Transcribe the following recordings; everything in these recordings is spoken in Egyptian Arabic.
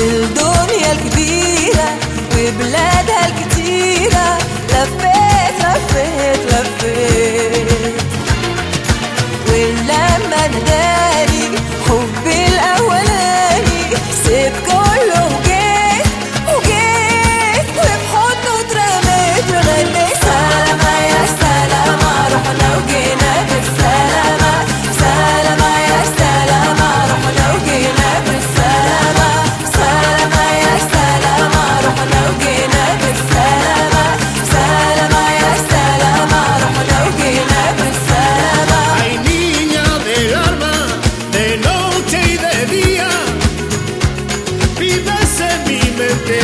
الدنيا الكبيرة وبلادها الكتيرة لفيت لفيت لفيت ولما نداني حبي الأولاني سيب كله وجيت وجيت وبحضنه اترميت وغنيت سلامة يا سلامة رحنا وجينا بالسلامة سلامة يا سلامة رحنا وجينا بالسلامة سلامة يا سلامة رحنا وجينا بالسلامة سلامة يا سلامة رحنا وجينا بالسلامة Ay niña del alma, de noche y de día, vives en mi mente.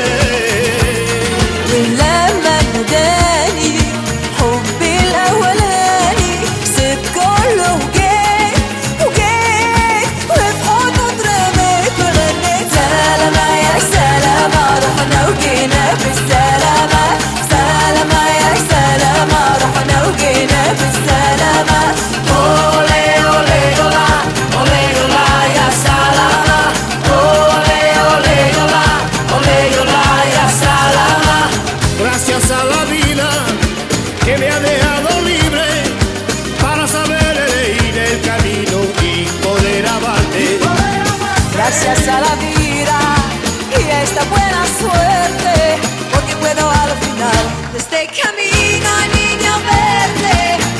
ولما نداني حبي الأولاني سبت كله وجيت وجيت وفي حضنه اترميت وغنيت سلامة يا سلامة رحنا وجينا بالسلامة سلامة يا سلامة رحنا وجينا بالسلامة أولي أولي أولا أولي أولا يا سلامة أولي أولي أولا أولي أولا يا سلامة Gracias a la vida que me ha dejado libre para saber elegir el camino y poder amarte. Gracias a la vida y a esta buena suerte, porque puedo al final de este camino, niño verde.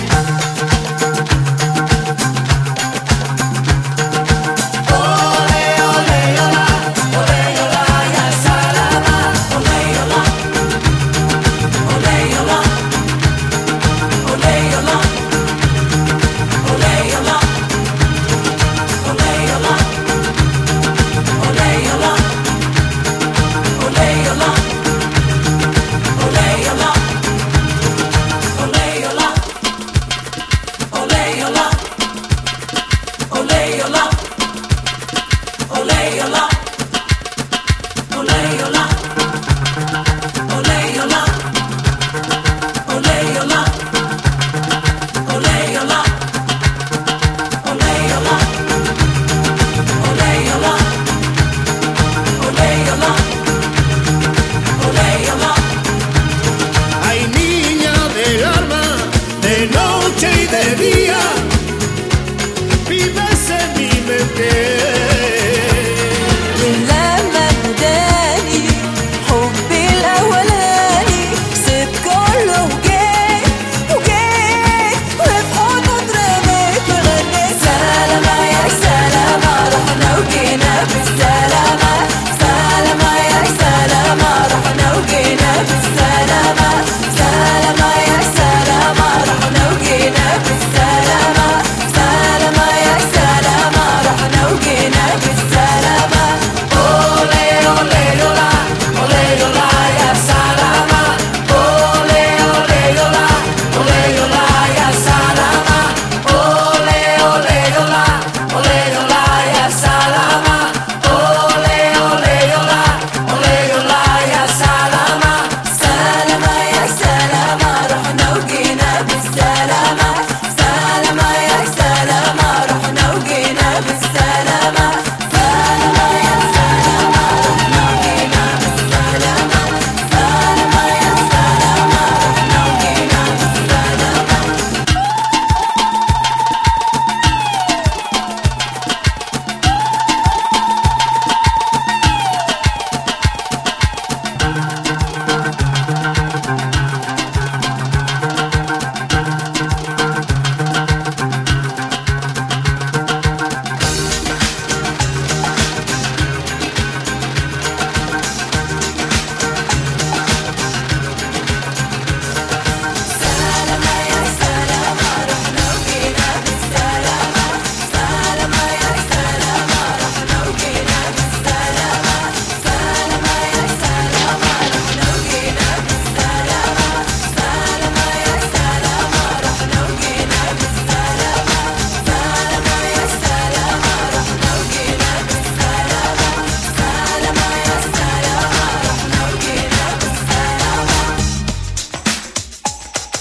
Ole, ole, ola, ole, ola, ya salama, ole, ola, ole, ola, ole, ola, ole, ola, ole, ola. Oleola, oleola, oleola, oleola, oleola, oleola, oleola, oleola, oleola, oleola, oleola, oleola, oleola. Oleola, oleola, Ay niña del alma, de noche y de día, vives en mi mente.